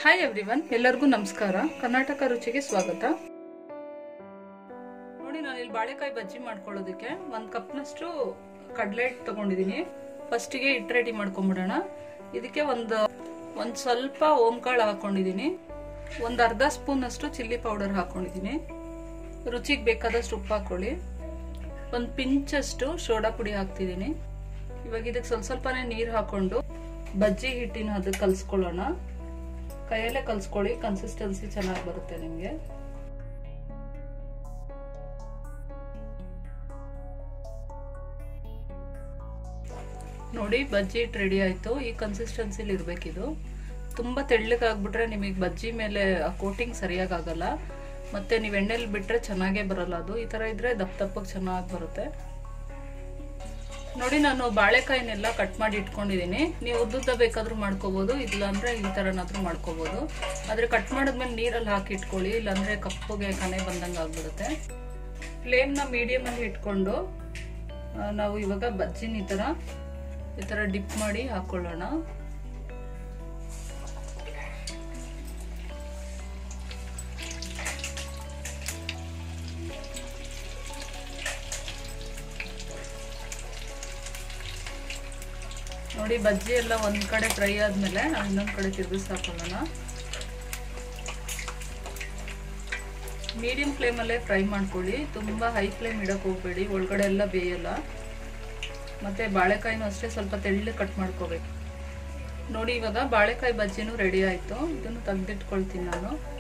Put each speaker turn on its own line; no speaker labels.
hi everyone ಎಲ್ಲರಿಗೂ ನಮಸ್ಕಾರ ಕರ್ನಾಟಕ ರುಚಿಗೆ ಸ್ವಾಗತ ನೋಡಿ ನಾನು ಇಲ್ಲಿ ಬಾಳೆಕಾಯಿ ಬಜ್ಜಿ ಮಾಡ್ಕೊಳ್ಳೋದಕ್ಕೆ ಒಂದು ಕಪ್ನಷ್ಟು ಕಡಲೆ ಹಿಟ್ಟು ತಗೊಂಡಿದ್ದೀನಿ ಫಸ್ಟಿಗೆ ಹಿಟ್ಟು ರೆಡಿ ಮಾಡ್ಕೊಂಬಿಡೋಣ ಇದಕ್ಕೆ ಒಂದು ಒಂದು ಸ್ವಲ್ಪ ಓಂಕಾಳು ಹಾಕೊಂಡಿದ್ದೀನಿ ಒಂದು ಅರ್ಧ ಸ್ಪೂನ್ ಅಷ್ಟು ಚಿಲ್ಲಿ ಪೌಡರ್ ಹಾಕೊಂಡಿದ್ದೀನಿ ರುಚಿಗೆ ಬೇಕಾದಷ್ಟು ಉಪ್ಪು ಹಾಕೊಳ್ಳಿ ಒಂದು ಪಿಂಚಷ್ಟು ಸೋಡಾ ಪುಡಿ ಹಾಕ್ತಿದ್ದೀನಿ ಇವಾಗ ಇದಕ್ಕೆ ಸ್ವಲ್ಪ ಸ್ವಲ್ಪನೇ ನೀರು ಹಾಕೊಂಡು ಬಜ್ಜಿ ಹಿಟ್ಟಿನ ಅದಕ್ಕೆ ಕಲ್ಸ್ಕೊಳ್ಳೋಣ ಕೈಯಲ್ಲೇ ಕಲ್ಸ್ಕೊಳ್ಳಿ ಕನ್ಸಿಸ್ಟೆನ್ಸಿ ಚೆನ್ನಾಗಿ ಬರುತ್ತೆ ನಿಮಗೆ ನೋಡಿ ಬಜ್ಜಿ ಹಿಟ್ಟು ರೆಡಿ ಆಯಿತು ಈ ಕನ್ಸಿಸ್ಟೆನ್ಸಿಲಿ ಇರಬೇಕಿದು ತುಂಬ ತೆಳ್ಳಗಾಗ್ಬಿಟ್ರೆ ನಿಮಗೆ ಬಜ್ಜಿ ಮೇಲೆ ಕೋಟಿಂಗ್ ಸರಿಯಾಗಿ ಆಗಲ್ಲ ಮತ್ತೆ ನೀವು ಎಣ್ಣೆಲಿ ಬಿಟ್ಟರೆ ಚೆನ್ನಾಗೇ ಬರಲ್ಲ ಅದು ಈ ಥರ ಇದ್ರೆ ದಪ್ಪ ದಪ್ಪಗೆ ಚೆನ್ನಾಗಿ ಬರುತ್ತೆ ನೋಡಿ ನಾನು ಬಾಳೆಕಾಯಿನೆಲ್ಲ ಕಟ್ ಮಾಡಿ ಇಟ್ಕೊಂಡಿದ್ದೀನಿ ನೀವು ಉದ್ದುದ್ದ ಬೇಕಾದ್ರೂ ಮಾಡ್ಕೋಬೋದು ಇಲ್ಲಾಂದ್ರೆ ಈ ಥರನಾದ್ರೂ ಮಾಡ್ಕೋಬೋದು ಆದರೆ ಕಟ್ ಮಾಡಿದ್ಮೇಲೆ ನೀರಲ್ಲಿ ಹಾಕಿ ಇಟ್ಕೊಳ್ಳಿ ಇಲ್ಲಾಂದ್ರೆ ಕಪ್ಪಗೆ ಕನೆ ಬಂದಂಗೆ ಆಗ್ಬಿಡುತ್ತೆ ಫ್ಲೇಮ್ನ ಮೀಡಿಯಮಲ್ಲಿ ಇಟ್ಕೊಂಡು ಆ, ನಾವು ಇವಾಗ ಬಜ್ಜಿನ ಈ ಥರ ಈ ಥರ ಡಿಪ್ ಮಾಡಿ ಹಾಕೊಳ್ಳೋಣ ನೋಡಿ ಬಜ್ಜಿ ಎಲ್ಲ ಒಂದ್ ಕಡೆ ಫ್ರೈ ಆದ್ಮೇಲೆ ನಾವು ಇನ್ನೊಂದ್ ಕಡೆ ತಿರುಗಿಸಿ ಹಾಕೊಳ್ಳೋಣ ಮೀಡಿಯಂ ಫ್ಲೇಮಲ್ಲೇ ಫ್ರೈ ಮಾಡ್ಕೊಳ್ಳಿ ತುಂಬ ಹೈ ಫ್ಲೇಮ್ ಇಡಕ್ಕೆ ಹೋಗ್ಬೇಡಿ ಒಳಗಡೆ ಎಲ್ಲ ಬೇಯಲ್ಲ ಮತ್ತೆ ಬಾಳೆಕಾಯಿನೂ ಅಷ್ಟೇ ಸ್ವಲ್ಪ ತೆಳ್ಳು ಕಟ್ ಮಾಡ್ಕೋಬೇಕು ನೋಡಿ ಇವಾಗ ಬಾಳೆಕಾಯಿ ಬಜ್ಜಿನೂ ರೆಡಿ ಆಯಿತು ಇದನ್ನು ತೆಗೆದಿಟ್ಕೊಳ್ತೀನಿ ನಾನು